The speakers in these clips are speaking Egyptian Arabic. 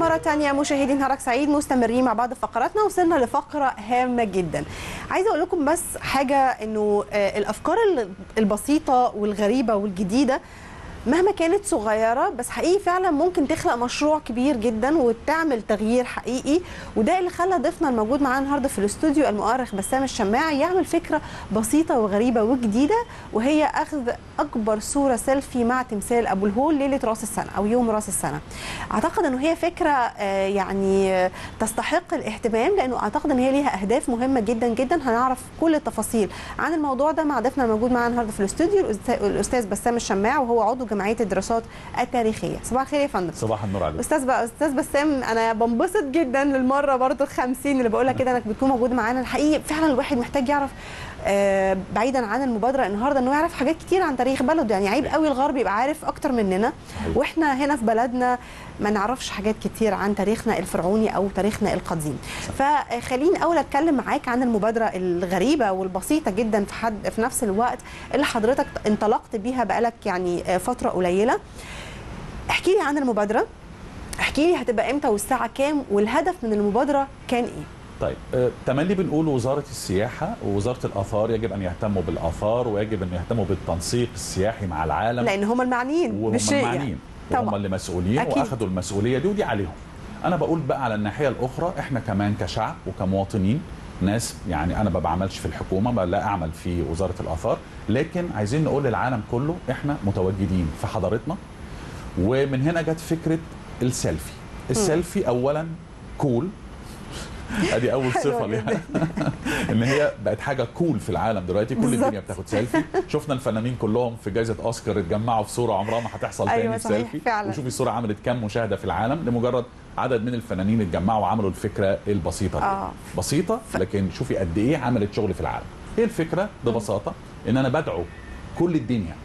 مرة تانية مشاهدي نهارك سعيد مستمرين مع بعض فقراتنا وصلنا لفقرة هامة جدا عايزة أقول لكم بس حاجة إنه آه، الأفكار ال- البسيطة والغريبة والجديدة مهما كانت صغيرة بس حقيقي فعلا ممكن تخلق مشروع كبير جدا وتعمل تغيير حقيقي وده اللي خلى ضيفنا الموجود معانا النهارده في الاستوديو المؤرخ بسام الشماعي يعمل فكرة بسيطة وغريبة وجديدة وهي أخذ أكبر صورة سيلفي مع تمثال أبو الهول ليلة راس السنة أو يوم راس السنة أعتقد أنه هي فكرة آه، يعني آه، تستحق الاهتمام لأنه أعتقد أن هي ليها أهداف مهمة جدا جدا هنعرف كل التفاصيل عن الموضوع ده مع ضيفنا الموجود معانا النهارده في الاستوديو الأستاذ- الأستاذ بسام الشماع وهو عضو جمعية الدراسات التاريخية صباح الخير يا فندم صباح النور عليك استاذ بقى استاذ بسام انا بنبسط جدا للمره برضو ال 50 اللي بقول لك كده انك بتكون موجود معانا الحقيقي فعلا الواحد محتاج يعرف آه، بعيدا عن المبادره النهارده انه يعرف حاجات كتير عن تاريخ بلده يعني عيب قوي الغرب يبقى عارف اكتر مننا صحيح. واحنا هنا في بلدنا ما نعرفش حاجات كتير عن تاريخنا الفرعوني او تاريخنا القديم فخليني اول اتكلم معاك عن المبادره الغريبه والبسيطه جدا في حد في نفس الوقت اللي حضرتك انطلقت بيها بقالك يعني آه، فتره قليله احكي لي عن المبادره احكي لي هتبقى امتى والساعه كام والهدف من المبادره كان ايه طيب آه، تملي بنقول وزاره السياحه ووزاره الاثار يجب ان يهتموا بالاثار ويجب ان يهتموا بالتنسيق السياحي مع العالم لان هم المعنيين وهم بالشيء المعنيين وهم طبعا اللي مسؤولين أكيد. واخدوا المسؤوليه دي ودي عليهم انا بقول بقى على الناحيه الاخرى احنا كمان كشعب وكمواطنين ناس يعني انا ما بعملش في الحكومه ما لا اعمل في وزاره الاثار لكن عايزين نقول للعالم كله احنا متواجدين في حضارتنا ومن هنا جت فكره السيلفي السيلفي اولا كول ادي اول حلوة صفه ليها ان هي بقت حاجه كول في العالم دلوقتي كل بالظبط. الدنيا بتاخد سيلفي شفنا الفنانين كلهم في جائزه اوسكار اتجمعوا في صوره عمرها ما هتحصل أيوة تاني صحيح، سيلفي فعلا. وشوفي الصوره عملت كام مشاهده في العالم لمجرد عدد من الفنانين اتجمعوا وعملوا الفكره البسيطه دي آه. بسيطه لكن شوفي قد ايه عملت شغل في العالم ايه الفكره ببساطه ان انا بدعو كل الدنيا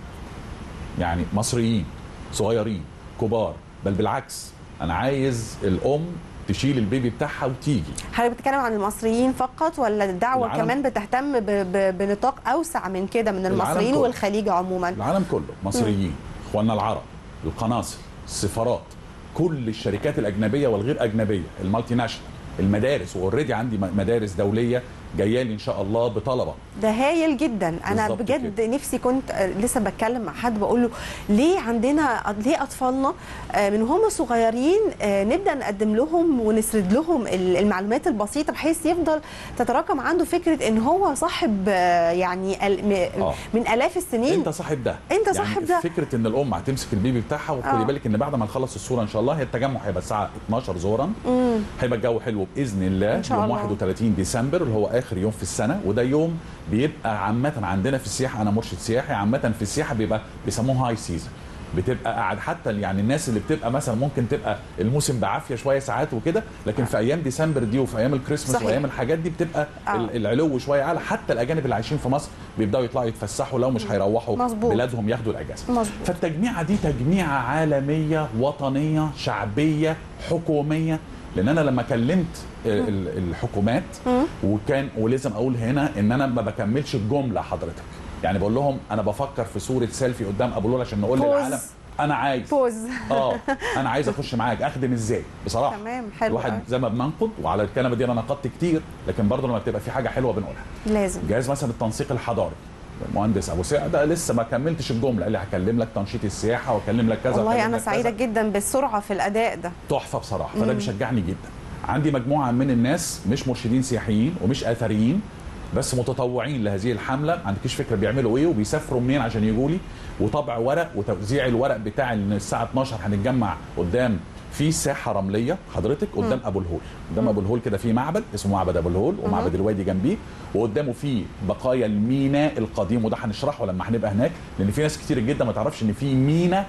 يعني مصريين صغيرين كبار بل بالعكس انا عايز الام تشيل البيبي بتاعها وتيجي حضرتك بتتكلم عن المصريين فقط ولا الدعوه العالم- كمان بتهتم ب... ب... بنطاق اوسع من كده من العالم المصريين كله. والخليج عموما العالم كله مصريين اخواننا العرب القناصل السفارات كل الشركات الاجنبيه والغير اجنبيه المالتي ناشونال المدارس واوريدي عندي م- مدارس دوليه جايه لي ان شاء الله بطلبه ده هايل جدا انا بالظبط بجد كده. نفسي كنت آه، لسه بتكلم مع حد بقول له ليه عندنا ليه اطفالنا آه، من هم صغيرين آه، نبدا نقدم لهم ونسرد لهم ال- المعلومات البسيطه بحيث يفضل تتراكم عنده فكره ان هو صاحب آه، يعني ال- م- آه. من الاف السنين انت صاحب ده أنت صاحب ده. فكره ان الام هتمسك البيبي بتاعها وخدي آه. بالك ان بعد ما نخلص الصوره ان شاء الله هي التجمع هيبقى الساعه 12 ظهرا مم. هيبقى الجو حلو باذن الله إن شاء يوم الله. 31 ديسمبر اللي هو اخر يوم في السنه وده يوم بيبقى عامه عندنا في السياحه انا مرشد سياحي عامه في السياحه بيبقى بيسموه هاي سيزون بتبقى قاعد حتى يعني الناس اللي بتبقى مثلا ممكن تبقى الموسم بعافيه شويه ساعات وكده لكن في ايام ديسمبر دي وفي ايام الكريسماس صحيح. وايام الحاجات دي بتبقى آه. ال- العلو شويه اعلى حتى الاجانب اللي عايشين في مصر بيبداوا يطلعوا يتفسحوا لو مش هيروحوا مظبوط. بلادهم ياخدوا الاجازه مظبوط فالتجميعه دي تجميعه عالميه وطنيه شعبيه حكوميه لان انا لما كلمت ال- ال- الحكومات مم. وكان ولازم اقول هنا ان انا ما بكملش الجمله حضرتك يعني بقول لهم انا بفكر في صوره سيلفي قدام ابو لول عشان نقول بوز. للعالم انا عايز فوز اه انا عايز اخش معاك اخدم ازاي بصراحه تمام حلو الواحد أوي. زي ما بننقد وعلى الكلمه دي انا نقدت كتير لكن برضه لما بتبقى في حاجه حلوه بنقولها لازم جهاز مثلا التنسيق الحضاري المهندس ابو سعد ده لسه ما كملتش الجمله قال لي هكلم لك تنشيط السياحه واكلم لك كذا والله وأكلم انا لك سعيده كذا. جدا بالسرعه في الاداء ده تحفه بصراحه فده بيشجعني جدا عندي مجموعه من الناس مش مرشدين سياحيين ومش اثريين بس متطوعين لهذه الحمله ما عندكيش فكره بيعملوا ايه وبيسافروا منين عشان يجوا لي وطبع ورق وتوزيع الورق بتاع ان الساعه 12 هنتجمع قدام في ساحه رمليه حضرتك قدام ابو الهول قدام ابو الهول كده في معبد اسمه معبد ابو الهول ومعبد الوادي جنبيه وقدامه في بقايا الميناء القديم وده هنشرحه لما هنبقى هناك لان في ناس كتير جدا ما تعرفش ان في ميناء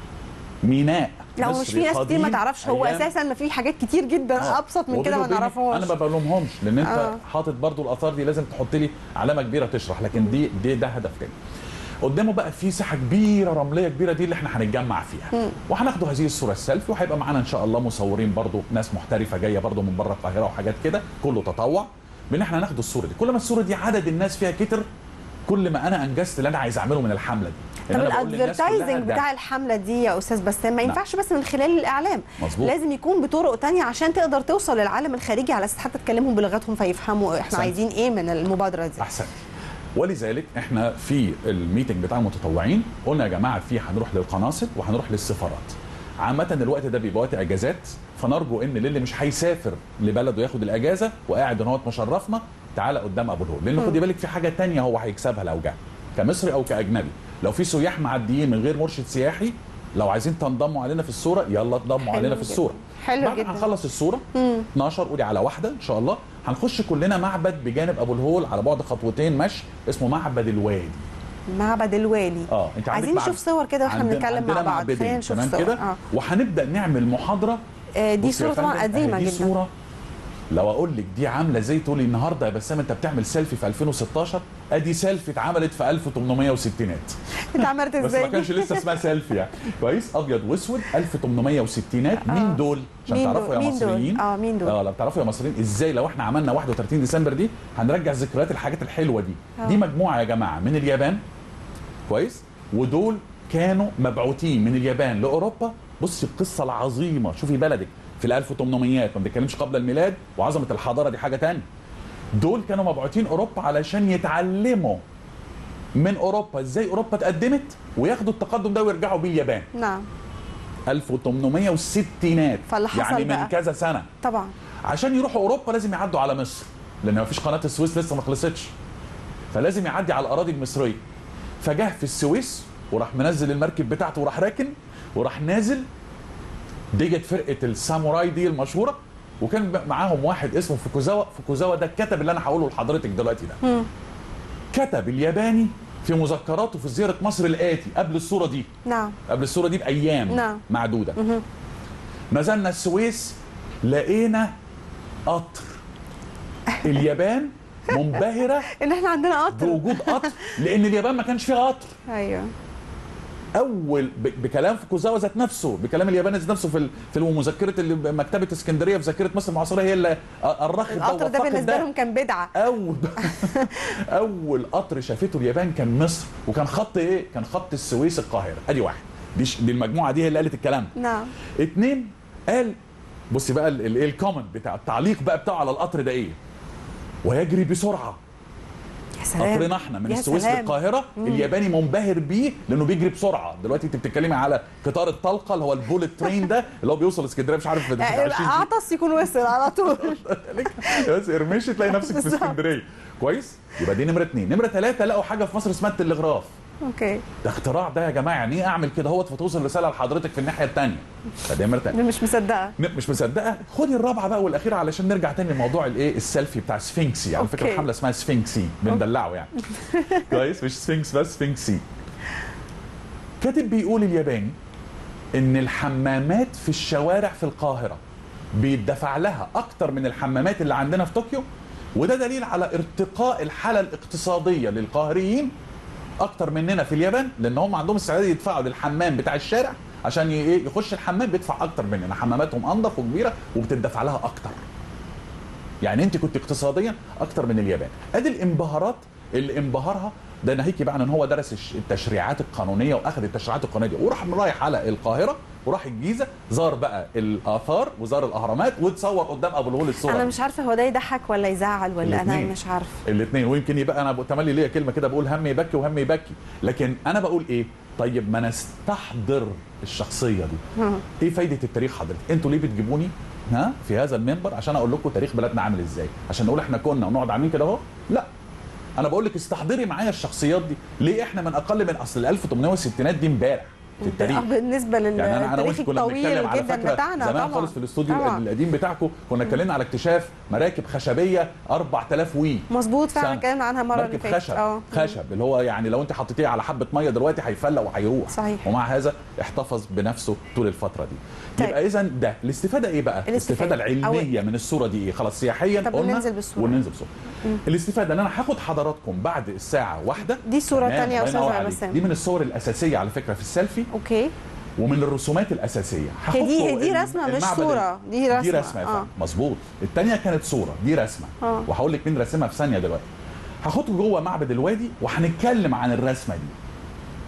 ميناء لو مش مصري في ناس كتير ما قديم تعرفش هو أيام اساسا ما في حاجات كتير جدا آه. ابسط من كده وبيني ما وبينك نعرفهاش انا ما بلومهمش لان انت آه. حاطط برضو الاثار دي لازم تحط لي علامه كبيره تشرح لكن دي دي ده هدف تاني قدامه بقى في ساحه كبيره رمليه كبيره دي اللي احنا هنتجمع فيها وهناخدوا هذه الصوره السيلفي وهيبقى معانا ان شاء الله مصورين برضو ناس محترفه جايه برضو من بره القاهره وحاجات كده كله تطوع بان احنا هناخد الصوره دي كل ما الصوره دي عدد الناس فيها كتر كل ما انا انجزت اللي انا عايز اعمله من الحمله دي طب إن أنا بقول للناس كلها الادفرتايزنج ده. بتاع الحمله دي يا استاذ بسام ما ينفعش بس من خلال الاعلام مظبوط. لازم يكون بطرق تانية عشان تقدر توصل للعالم الخارجي على اساس حتى تكلمهم بلغتهم فيفهموا احنا أحسنت. عايزين ايه من المبادره دي احسن ولذلك احنا في الميتنج بتاع المتطوعين قلنا يا جماعه في هنروح للقناصل وهنروح للسفارات عامة الوقت ده بيبقى وقت اجازات فنرجو ان للي مش هيسافر لبلده ياخد الاجازه وقاعد ان هو مشرفنا تعالى قدام ابو الهول لان خدي بالك في حاجه تانية هو هيكسبها لو جه كمصري او كاجنبي لو في سياح معديين من غير مرشد سياحي لو عايزين تنضموا علينا في الصوره يلا انضموا حلو علينا في جدا. الصوره حلو بعد جدا. ما هنخلص الصوره 12 قولي على واحده ان شاء الله هنخش كلنا معبد بجانب ابو الهول على بعد خطوتين مشي اسمه معبد الوادي معبد الوالي اه انت عندك عايزين معبد- نشوف صور كده واحنا عندنا- بنتكلم عندنا مع بعض معبدين، خلينا نشوف تمام صور كده اه وهنبدا نعمل محاضره آه، دي بص يا صوره طبعا فندم، قديمه أهي دي جدا صوره لو اقول لك دي عامله زي تقولي النهارده يا بسام انت بتعمل سيلفي في 2016 ادي سيلفي اتعملت في 1860 اتعملت بس ازاي ما كانش لسه اسمها سيلفي يعني كويس ابيض واسود 1860 مين دول عشان مين تعرفوا دول؟ يا مين دول؟ مصريين اه مين دول؟ اه لو تعرفوا يا مصريين ازاي لو احنا عملنا 31 ديسمبر دي هنرجع ذكريات الحاجات الحلوه دي آه. دي مجموعه يا جماعه من اليابان كويس ودول كانوا مبعوثين من اليابان لاوروبا بصي القصه العظيمه شوفي بلدك في ال 1800 ما بنتكلمش قبل الميلاد وعظمه الحضاره دي حاجه تانية دول كانوا مبعوثين اوروبا علشان يتعلموا من اوروبا ازاي اوروبا اتقدمت وياخدوا التقدم ده ويرجعوا بيه اليابان نعم 1860 فاللي حصل يعني من بقى؟ كذا سنه طبعا عشان يروحوا اوروبا لازم يعدوا على مصر لان مفيش قناه السويس لسه ما خلصتش فلازم يعدي على الاراضي المصريه فجه في السويس وراح منزل المركب بتاعته وراح راكن وراح نازل ديت فرقه الساموراي دي المشهوره وكان بقى معاهم واحد اسمه فوكوزاوا فوكوزاوا ده كتب اللي انا هقوله لحضرتك دلوقتي ده كتب الياباني في مذكراته في زياره مصر الاتي قبل الصوره دي نعم قبل الصوره دي بايام نعم. معدوده نزلنا السويس لقينا قطر اليابان منبهره ان احنا عندنا قطر بوجود قطر لان اليابان ما كانش فيها قطر ايوه اول ب- بكلام فوكوزاوا ذات نفسه بكلام اليابان ذات نفسه في ال- في مذكره اللي مكتبه اسكندريه في ذاكره مصر المعاصره هي اللي الرخت القطر ده بالنسبه لهم كان بدعه اول اول قطر شافته اليابان كان مصر وكان خط ايه كان خط السويس القاهره ادي واحد دي, ش- دي المجموعه دي هي اللي قالت الكلام ده. نعم اتنين قال بصي بقى ال- ال- ايه الكومنت بتاع التعليق بقى بتاعه على القطر ده ايه ويجري بسرعه يا سلام قطرنا احنا من يا السويس سلام. للقاهره الياباني منبهر بيه لانه بيجري بسرعه دلوقتي انت بتتكلمي على قطار الطلقه اللي هو البوليت ترين ده اللي هو بيوصل اسكندريه مش عارف في آه، 20 دقيقة. اعطس يكون وصل على طول بس ارمشي تلاقي نفسك في بالظبط. اسكندريه كويس يبقى دي نمره اثنين نمره ثلاثه لقوا حاجه في مصر اسمها التلغراف اوكي ده اختراع ده يا جماعه يعني ايه اعمل كده هوت فتوصل رساله لحضرتك في الناحيه الثانيه فدي نمره ثانيه انا مش مصدقه مش مصدقه خدي الرابعه بقى والاخيره علشان نرجع تاني لموضوع الايه السيلفي بتاع سفنكسي على فكره أوكي. الحمله اسمها سفنكسي بندلعه يعني كويس مش سفنكس بس سفنكسي كاتب بيقول الياباني ان الحمامات في الشوارع في القاهره بيدفع لها اكتر من الحمامات اللي عندنا في طوكيو وده دليل على ارتقاء الحاله الاقتصاديه للقاهريين اكتر مننا في اليابان لان هم عندهم استعداد يدفعوا للحمام بتاع الشارع عشان ي- إيه يخش الحمام بيدفع اكتر مننا حماماتهم انضف وكبيره وبتدفع لها اكتر يعني انت كنت اقتصاديا اكتر من اليابان ادي الانبهارات اللي انبهرها ده ناهيك بقى عن ان هو درس الش- التشريعات القانونيه واخذ التشريعات القانونيه دي وراح رايح على القاهره وراح الجيزه زار بقى الاثار وزار الاهرامات وتصور قدام ابو الهول الصور انا مش عارفه هو ده يضحك ولا يزعل ولا انا الاتنين. مش عارفه الاثنين ويمكن يبقى انا تملي ليا كلمه كده بقول هم يبكي وهم يبكي لكن انا بقول ايه طيب ما نستحضر الشخصيه دي ها. ايه فايده التاريخ حضرتك انتوا ليه بتجيبوني ها في هذا المنبر عشان اقول لكم تاريخ بلدنا عامل ازاي عشان نقول احنا كنا ونقعد عاملين كده اهو لا انا بقول لك استحضري معايا الشخصيات دي ليه احنا من اقل من اصل ال 1860 دي امبارح في التاريخ آه، بالنسبه يعني انا انا للتاريخ وانت كنا الطويل بنتكلم على جدا فكره بتاعنا زمان طبعا خالص في الاستوديو طبعا. القديم بتاعكم كنا اتكلمنا على اكتشاف مراكب خشبيه 4000 وي مظبوط فعلا سنة. اتكلمنا عنها المره اللي مركب فاتت خشب اه خشب اللي هو يعني لو انت حطيتيه على حبه ميه دلوقتي هيفلق وهيروح صحيح. ومع هذا احتفظ بنفسه طول الفتره دي طيب. يبقى اذا ده الاستفاده ايه بقى الاستفادة. الاستفاده العلميه من الصوره دي ايه خلاص سياحيا طب قلنا ننزل بالصورة. وننزل بالصوره الاستفاده ان انا هاخد حضراتكم بعد الساعه واحده دي صورة تمام، تانية يا الله أستاذ ينور عبد عليك. السلام. دي من الصور الاساسيه على فكره في السيلفي اوكي ومن الرسومات الاساسيه هي دي- هحطه دي الم- رسمة مش المعبد صورة. ال- دي دي رسمة. رسمه يا آه. فندم مظبوط الثانيه كانت صوره دي رسمه آه. وهقول لك مين رسمها في ثانيه دلوقتي هاخده جوه معبد الوادي وهنتكلم عن الرسمه دي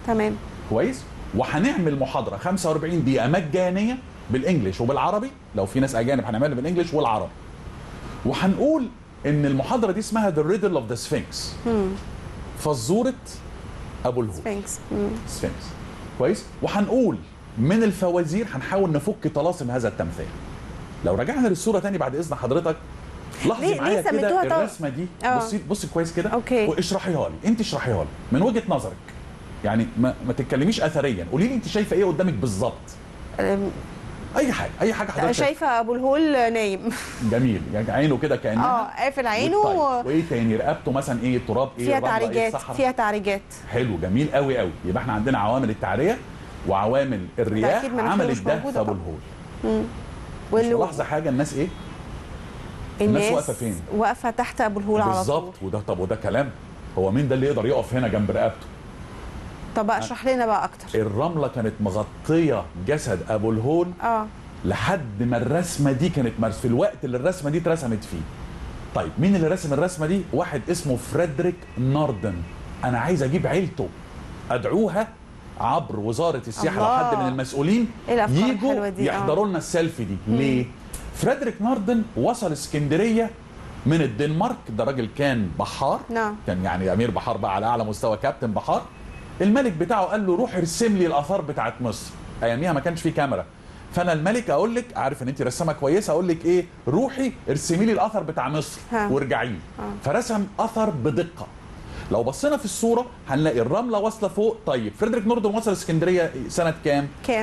تمام كويس وهنعمل محاضره 45 دقيقه مجانيه بالانجلش وبالعربي لو في ناس اجانب هنعملها بالانجلش والعربي وهنقول ان المحاضره دي اسمها ذا ريدل اوف ذا سفنكس فزوره ابو الهول سفنكس مم. سفنكس كويس وهنقول من الفوازير هنحاول نفك طلاسم هذا التمثال لو رجعنا للصوره تاني بعد اذن حضرتك لاحظي ليه- معايا ليه كده سميتوها طب- الرسمه دي آه. بصي بصي كويس كده أوكي. واشرحيها لي انت اشرحيها لي من وجهه نظرك يعني ما, ما تتكلميش اثريا قولي لي انت شايفه ايه قدامك بالظبط أم، اي حاجه اي حاجه حضرتك شايفه ابو الهول نايم جميل يعني عينه كده كانها اه قافل عينه طيب. و- وايه تاني رقبته مثلا ايه تراب ايه فيها الرملة إيه تعريجات الصحراء؟ فيها تعريجات حلو جميل قوي قوي يبقى احنا عندنا عوامل التعريه وعوامل الرياح أكيد مناخيره عملت مش ده موجودة في ابو طبعا. الهول مش واللي ملاحظه حاجه الناس ايه الناس واقفة فين؟ واقفه تحت ابو الهول على طول بالظبط وده طب وده كلام هو مين ده اللي يقدر يقف هنا جنب رقبته طب بقى اشرح لنا بقى اكتر الرمله كانت مغطيه جسد ابو الهول اه لحد ما الرسمه دي كانت مرس في الوقت اللي الرسمه دي اترسمت فيه طيب مين اللي رسم الرسمه دي واحد اسمه فريدريك ناردن انا عايز اجيب عيلته ادعوها عبر وزاره السياحه لو الله. حد من المسؤولين إيه الأفكار يجوا الحلوة دي؟ آه. يحضروا لنا السيلفي دي ليه فريدريك ناردن وصل اسكندريه من الدنمارك ده راجل كان بحار نعم. كان يعني امير بحار بقى على اعلى مستوى كابتن بحار الملك بتاعه قال له روح ارسم لي الاثار بتاعت مصر اياميها ما كانش في كاميرا فانا الملك اقول لك عارف ان انت رسامه كويسه اقول لك ايه روحي ارسمي لي الاثر بتاع مصر ها. وارجعي لي فرسم اثر بدقه لو بصينا في الصوره هنلاقي الرمله واصله فوق طيب فريدريك نوردن وصل اسكندريه سنه كام كام؟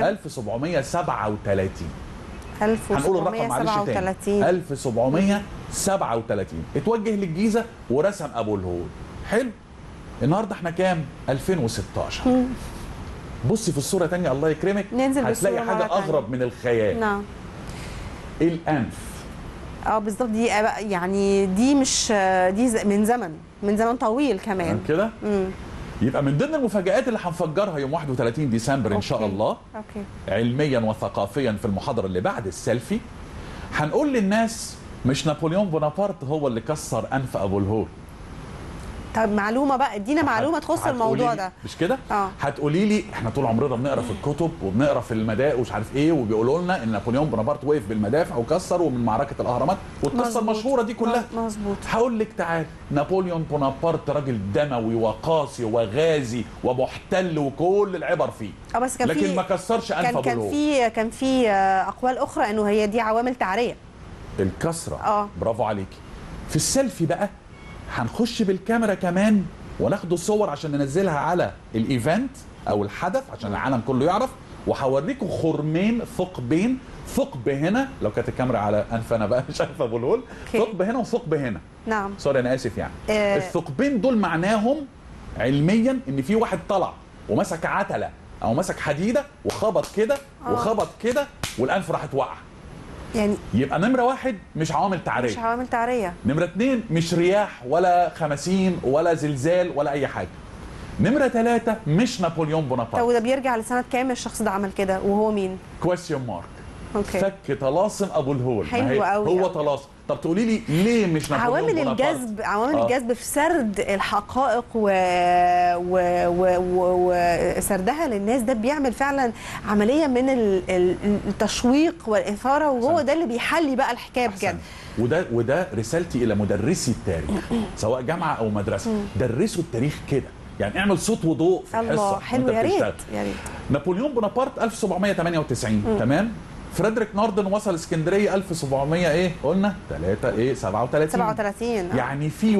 1737 هنقول الرقم معلش تاني 1737 1737 اتوجه للجيزه ورسم ابو الهول حلو النهارده احنا كام 2016 بصي في الصوره تانية الله يكرمك ننزل هتلاقي بالصورة حاجه مرة تانية. اغرب من الخيال نعم الانف اه بالظبط دي بقى- يعني دي مش دي ز- من زمن من زمن طويل تمام كمان كده امم يبقى من ضمن المفاجآت اللي هنفجرها يوم 31 ديسمبر ان شاء أوكي. الله اوكي علميا وثقافيا في المحاضره اللي بعد السيلفي هنقول للناس مش نابليون بونابرت هو اللي كسر انف ابو الهول طب معلومه بقى ادينا معلومه هت- تخص هتقولي الموضوع لي- ده مش كده؟ اه. هتقولي لي احنا طول عمرنا بنقرا في الكتب وبنقرا في المدائن ومش عارف ايه وبيقولوا لنا ان نابليون بونابرت وقف بالمدافع وكسر ومن معركه الاهرامات والقصه مظبوط. المشهوره دي كلها مظبوط هقول لك تعال نابليون بونابرت راجل دموي وقاسي وغازي ومحتل وكل العبر فيه اه بس كان لكن في ما كسرش انف كان ابو كان الهول في كان في آه، اقوال اخرى انه هي دي عوامل تعريه الكسره اه. برافو عليكي في السيلفي بقى هنخش بالكاميرا كمان وناخد الصور عشان ننزلها على الايفنت او الحدث عشان العالم كله يعرف وهوريكم خرمين ثقبين ثقب هنا لو كانت الكاميرا على انف انا بقى مش عارف ابو الهول اوكي. ثقب هنا وثقب هنا نعم سوري انا اسف يعني آه. الثقبين دول معناهم علميا ان في واحد طلع ومسك عتله او مسك حديده وخبط كده آه. وخبط كده والانف راحت واقعه يعني يبقى نمره واحد مش عوامل تعريه مش عوامل تعريه نمرة اتنين مش رياح ولا خمسين ولا زلزال ولا أي حاجة نمرة ثلاثة مش نابليون طب بونابرت وده بيرجع لسنه كام الشخص ده عمل كده وهو مين كويستيون مارك اوكي فك طلاسم أبو الهول ما حلو هي- أوي هو أوي. طلاسم طب تقولي لي ليه مش نابليون عوامل بونابرت الجذب عوامل آه. الجذب في سرد الحقائق و... و... و... و... وسردها للناس ده بيعمل فعلا عمليه من ال- ال- التشويق والاثاره وهو أحسنت. ده اللي بيحلي بقى الحكايه أحسن. بجد وده وده رسالتي الى مدرسي التاريخ سواء جامعه او مدرسه درسوا التاريخ كده يعني اعمل صوت وضوء في الحصه الله حلو وأنت يا ريت بتشتغل. يا ريت نابليون بونابرت 1798 تمام فريدريك ناردن وصل اسكندريه 1700 ايه قلنا 3 ايه 37 37 آه. يعني في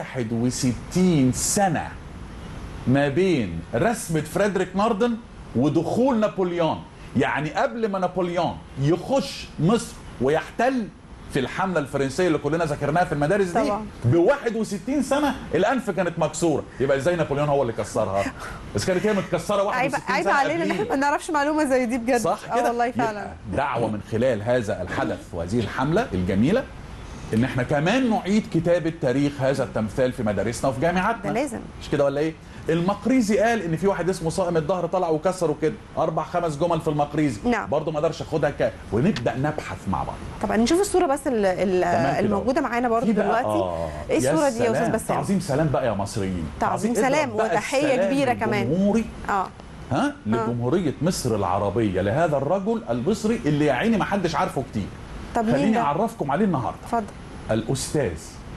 61 سنه ما بين رسمه فريدريك ناردن ودخول نابليون يعني قبل ما نابليون يخش مصر ويحتل في الحمله الفرنسيه اللي كلنا ذكرناها في المدارس دي طبعا. ب 61 سنه الانف كانت مكسوره يبقى ازاي نابليون هو اللي كسرها بس كانت هي متكسره 61 عيب سنه عيب علينا ان قبليه. احنا ما نعرفش معلومه زي دي بجد صح اه كده والله يبقى فعلا دعوه من خلال هذا الحدث وهذه الحمله الجميله ان احنا كمان نعيد كتابه تاريخ هذا التمثال في مدارسنا وفي جامعاتنا ده لازم. مش كده ولا ايه المقريزي قال ان في واحد اسمه صائم الظهر طلع وكسره كده اربع خمس جمل في المقريزي نعم. برضه ما اقدرش اخدها ك... ونبدا نبحث مع بعض طبعا نشوف الصوره بس ال- ال- تمام كده. الموجوده معانا برضو في بقى- دلوقتي آه، ايه الصوره دي يا سلام. استاذ بسام تعظيم سلام بقى يا مصريين تعظيم اضرب سلام بقى وتحية السلام كبيرة كمان. الجمهوري اه ها لجمهوريه مصر العربيه لهذا الرجل المصري اللي يا عيني ما حدش عارفه كتير طب مين خليني ده؟ اعرفكم عليه النهارده اتفضل الاستاذ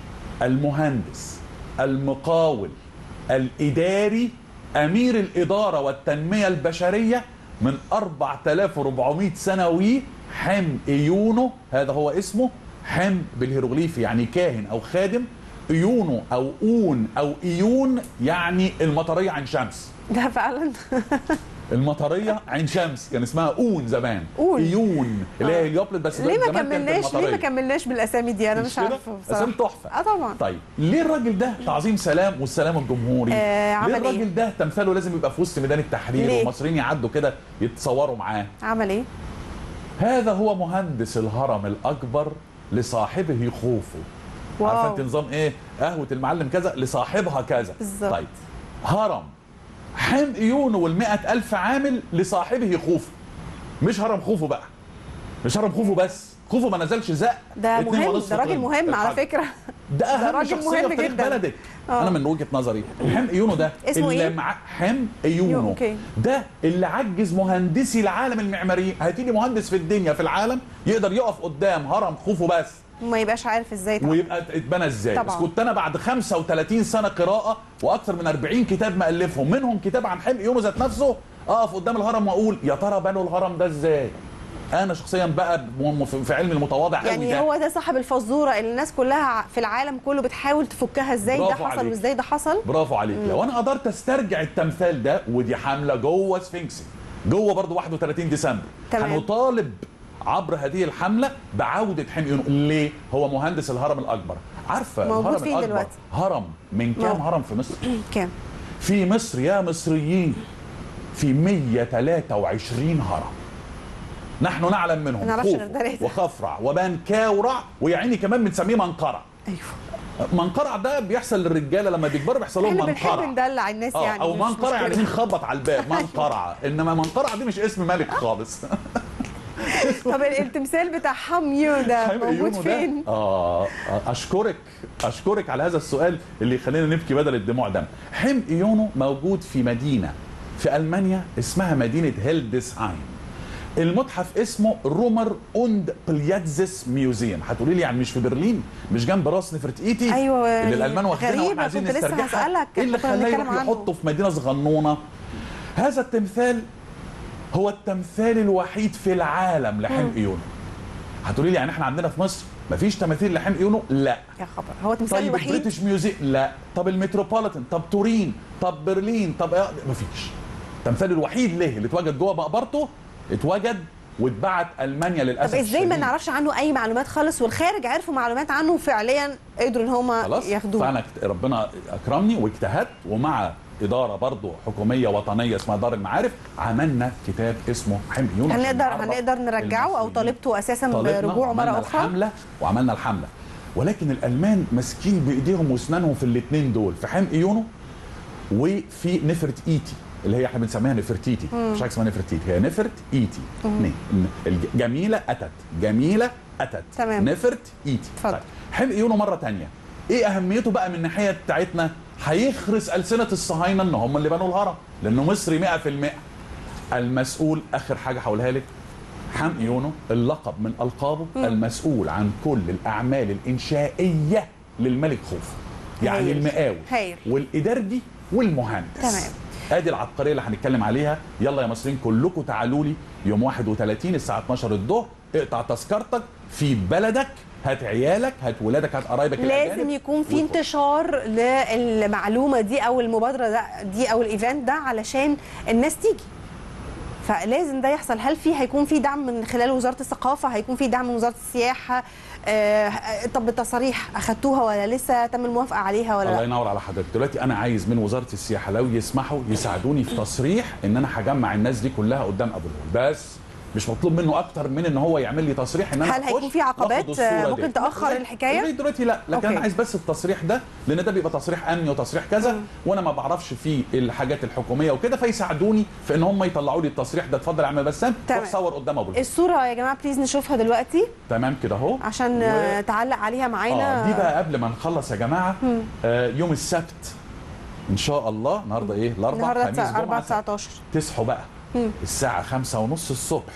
المهندس المقاول الاداري امير الاداره والتنميه البشريه من 4400 سنوي حم ايونو هذا هو اسمه حم بالهيروغليفي يعني كاهن او خادم ايونو او اون او ايون يعني المطريه عين شمس ده فعلا المطريه عين شمس كان اسمها اون زمان أون. ايون اللي هي هليوبلد بس ليه ما زمان كانت كملناش ليه ما المطرية. كملناش بالاسامي دي انا مش كده؟ عارفه بصراحه اسامي تحفه اه طبعا طيب ليه الراجل ده تعظيم سلام والسلام الجمهوري آه، عمل ليه إيه؟ الراجل ده تمثاله لازم يبقى في وسط ميدان التحرير ليه؟ والمصريين يعدوا كده يتصوروا معاه عمل ايه هذا هو مهندس الهرم الاكبر لصاحبه خوفو واو. عارفه انت نظام ايه قهوه المعلم كذا لصاحبها كذا بالظبط. طيب هرم حم ايونه والمئة ألف عامل لصاحبه خوفو مش هرم خوفو بقى مش هرم خوفو بس خوفو ما نزلش زق ده اتنين مهم ونص ده راجل طن. مهم على الحاج. فكره ده اهم راجل شخصيه مهم في تاريخ جداً. بلدك آه. انا من وجهه نظري حم ايونو ده اسمه اللي إيه؟ مع حم ايونو أوكي. ده اللي عجز مهندسي العالم المعماريين هاتي لي مهندس في الدنيا في العالم يقدر يقف قدام هرم خوفو بس وما يبقاش عارف ازاي طبعا. ويبقى اتبنى ازاي طبعاً. بس كنت انا بعد 35 سنه قراءه واكثر من 40 كتاب مالفهم منهم كتاب عن حم ايونو ذات نفسه اقف قدام الهرم واقول يا ترى بنوا الهرم ده ازاي انا شخصيا بقى م- في في علم المتواضع قوي يعني ده هو ده صاحب الفزوره اللي الناس كلها في العالم كله بتحاول تفكها ازاي ده برافو حصل عليك. وازاي ده حصل برافو عليك لو انا قدرت استرجع التمثال ده ودي حمله جوه سفنكسي جوه برضه 31 ديسمبر تمام. هنطالب عبر هذه الحمله بعوده حميون ليه هو مهندس الهرم الاكبر عارفه موجود الهرم فين الأكبر دلوقتي؟ هرم من كام مو- هرم في مصر كام في مصر يا مصريين في 123 هرم نحن نعلم منهم ما نعرفش خوف غير تلاتة. وخفرع وبنكاورع ويا عيني كمان بنسميه منقرع ايوه منقرع ده بيحصل للرجاله لما بيكبروا بيحصل لهم احنا بنحب منقرع ندلع الناس اه يعني او مش منقرع يعني مشكلة. مين خبط على الباب منقرع انما منقرع دي مش اسم ملك خالص طب التمثال بتاع حميو ده حلو موجود إيونو ده؟ فين؟ اه اشكرك اشكرك على هذا السؤال اللي يخلينا نبكي بدل الدموع دم حم ايونو موجود في مدينه في المانيا اسمها مدينه هيلدسهايم المتحف اسمه رومر اوند بلياتزس ميوزيوم هتقولي لي يعني مش في برلين مش جنب راس نفرتيتي أيوة، اللي يعني الالمان واخدينها غريبة، واحنا عايزين كنت لسه نسترجعها هسألك، ايه اللي كنا خلاه بنتكلم يروح عنه. يحطه في مدينه صغنونه هذا التمثال هو التمثال الوحيد في العالم لحم ايونو هتقولي لي يعني احنا عندنا في مصر مفيش تماثيل لحم ايونو لا يا خبر هو التمثال طيب الوحيد البريتش ميوزيك لا طب المتروبوليتان طب تورين طب برلين طب إيه؟ مفيش التمثال الوحيد ليه اللي اتوجد جوه مقبرته اتوجد واتبعت المانيا للاسف طب ازاي ما الشديد. نعرفش عنه اي معلومات خالص والخارج عرفوا معلومات عنه فعليا قدروا ان هم خلاص ياخدوه فانا اكت- ربنا اكرمني واجتهدت ومع اداره برضو حكوميه وطنيه اسمها دار المعارف عملنا كتاب اسمه حم يونس عشان هنقدر نعرف هنقدر نرجعه او المصريين. طالبته اساسا طالبنا برجوعه مره وعملنا اخرى الحمله وعملنا الحمله ولكن الالمان ماسكين بايديهم واسنانهم في الاثنين دول في حم ايونو وفي نفرت ايتي اللي هي احنا بنسميها نفرتيتي مش حاجه اسمها نفرتيتي هي نفرت ايتي ن- ن- الج- جميله اتت جميله اتت تمام. نفرت ايتي اتفضل. طيب حم ايونو مره تانية ايه اهميته بقى من الناحيه بتاعتنا هيخرس السنه الصهاينه ان هم اللي بنوا الهرم لانه مصري 100% المسؤول اخر حاجه هقولها لك حم ايونو اللقب من القابه المسؤول عن كل الاعمال الانشائيه للملك خوفو يعني هايل. المقاول هايل. والادارجي والمهندس تمام. ادي العبقريه اللي هنتكلم عليها يلا يا مصريين كلكم تعالوا لي يوم 31 الساعه 12 الظهر اقطع تذكرتك في بلدك هات عيالك هات ولادك هات قرايبك لازم الأجانب يكون في وادخل. انتشار للمعلومه دي او المبادره ده دي او الايفنت ده علشان الناس تيجي فلازم ده يحصل هل في هيكون في دعم من خلال وزاره الثقافه هيكون في دعم من وزاره السياحه آه طب التصاريح اخدتوها ولا لسه تم الموافقه عليها ولا الله لا ينور على حضرتك دلوقتي انا عايز من وزاره السياحه لو يسمحوا يساعدوني في تصريح ان انا هجمع الناس دي كلها قدام ابو الهول بس مش مطلوب منه اكتر من ان هو يعمل لي تصريح ان انا هل هيكون أخش في عقبات وآخد الصورة ممكن دي. تأخر لا، الحكاية؟ لغاية دلوقتي لا لكن أوكي. انا عايز بس التصريح ده لان ده بيبقى تصريح امني وتصريح كذا وانا ما بعرفش في الحاجات الحكوميه وكده فيساعدوني في ان هم يطلعوا لي التصريح ده اتفضل يا عم بسام تمام. روح صور قدام ابو الهول. الصوره يا جماعه بليز نشوفها دلوقتي تمام كده اهو عشان و- آه، تعلق عليها معانا اه دي بقى قبل ما نخلص يا جماعه آه يوم السبت ان شاء الله النهارده ايه الاربعاء النهارده خميس 4 جمعه 19 تصحوا بقى الساعة خمسة ونص الصبح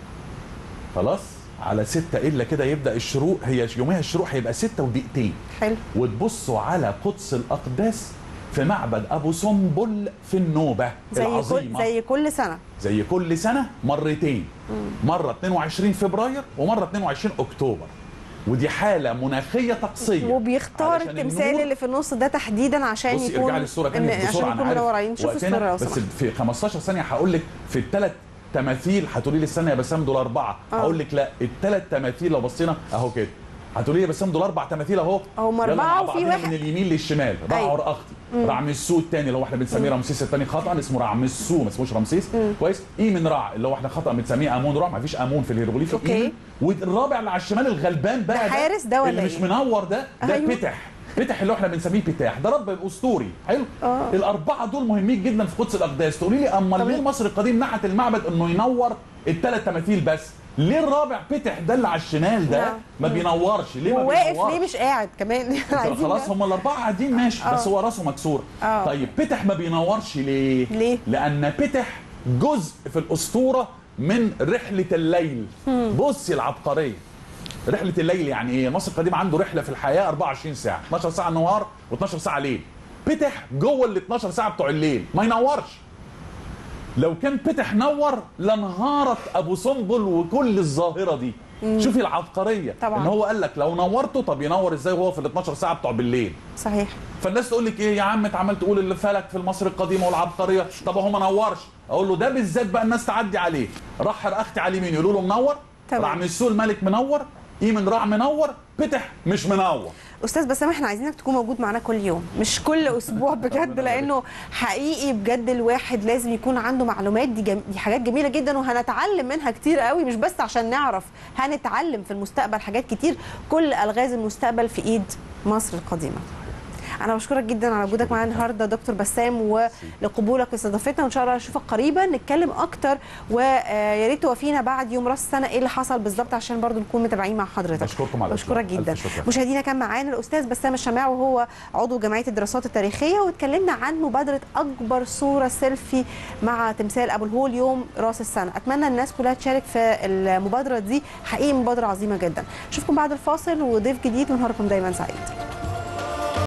خلاص على ستة إلا كده يبدأ الشروق هي يوميها الشروق هيبقى ستة ودقيقتين حلو وتبصوا على قدس الأقداس في معبد أبو سنبل في النوبة زي كل العظيمة زي كل سنه زي كل سنة مرتين مرة 22 فبراير ومرة 22 أكتوبر ودي حالة مناخية طقسية وبيختار علشان التمثال النور- اللي في النص ده تحديدا عشان بصي يكون ارجعي للصوره إن- تاني عشان بسرعه يكون انا عارف منور عين شوف وقتنا، الصوره لو بس سمحت في 15 ثانيه هقول لك في الثلاث تماثيل هتقولي لي استنى يا بسام دول اربعه آه. هقول لك لا الثلاث تماثيل لو بصينا اهو كده هتقولي لي يا بسام دول اربع تماثيل اهو هم يلا أربعة مع وفي بعضينا واحد. من اليمين للشمال رع أيوة. ورقختي رعمسو الثاني اللي هو احنا بنسميه رمسيس الثاني خطا اسمه رعمسو ما اسموش رمسيس كويس اي من رع اللي هو احنا خطا بنسميه امون رع ما فيش امون في الهيروغليف أوكي. إيمن. والرابع اللي على الشمال الغلبان بقى ده حارس ده ولا اللي مش إيه؟ منور ده ده أيوة. بتح بتح اللي احنا بنسميه بتاح ده رب الاسطوري حلو آه. الاربعه دول مهمين جدا في قدس الاقداس تقولي لي اما طب ليه إيه؟ مصر القديم نحت المعبد انه ينور الثلاث تماثيل بس ليه الرابع بتح ده اللي على الشمال ده نعم. ما بينورش ليه ما وواقف بينورش ليه مش قاعد كمان عايزين خلاص هم الاربعه قاعدين ماشي بس هو راسه مكسور آه. طيب بتح ما بينورش ليه ليه؟ لان بتح جزء في الاسطوره من رحله الليل بصي العبقريه رحله الليل يعني ايه مصر القديم عنده رحله في الحياه 24 ساعه 12 ساعه نهار و12 ساعه ليل بتح جوه ال 12 ساعه بتوع الليل ما ينورش لو كان بتح نور لانهارت ابو سنبل وكل الظاهره دي شوفي العبقريه طبعاً. ان هو قال لك لو نورته طب ينور ازاي وهو في ال 12 ساعه بتوع بالليل صحيح فالناس تقول لك ايه يا عم انت عمال تقول اللي فلك في مصر القديمه والعبقريه طب هو ما نورش اقول له ده بالذات بقى الناس تعدي عليه راح رقختي على اليمين يقولوا له منور تمام. رعمسو الملك منور ايمن رع منور فتح مش منور استاذ بسام احنا عايزينك تكون موجود معانا كل يوم مش كل اسبوع بجد لانه حقيقي بجد الواحد لازم يكون عنده معلومات دي, جم... دي حاجات جميله جدا وهنتعلم منها كتير قوي مش بس عشان نعرف هنتعلم في المستقبل حاجات كتير كل الغاز المستقبل في ايد مصر القديمه انا بشكرك جدا على وجودك معانا النهارده دكتور بسام ولقبولك لاستضافتنا وان شاء الله اشوفك قريبا نتكلم اكتر ويا ريت توافينا بعد يوم راس السنه ايه اللي حصل بالظبط عشان برضو نكون متابعين مع حضرتك بشكركم على بشكرك الإطلاق. جدا ألف شكر. مشاهدينا كان معانا الاستاذ بسام الشماع وهو عضو جمعيه الدراسات التاريخيه واتكلمنا عن مبادره اكبر صوره سيلفي مع تمثال ابو الهول يوم راس السنه اتمنى الناس كلها تشارك في المبادره دي حقيقي مبادره عظيمه جدا اشوفكم بعد الفاصل وضيف جديد ونهاركم دايما سعيد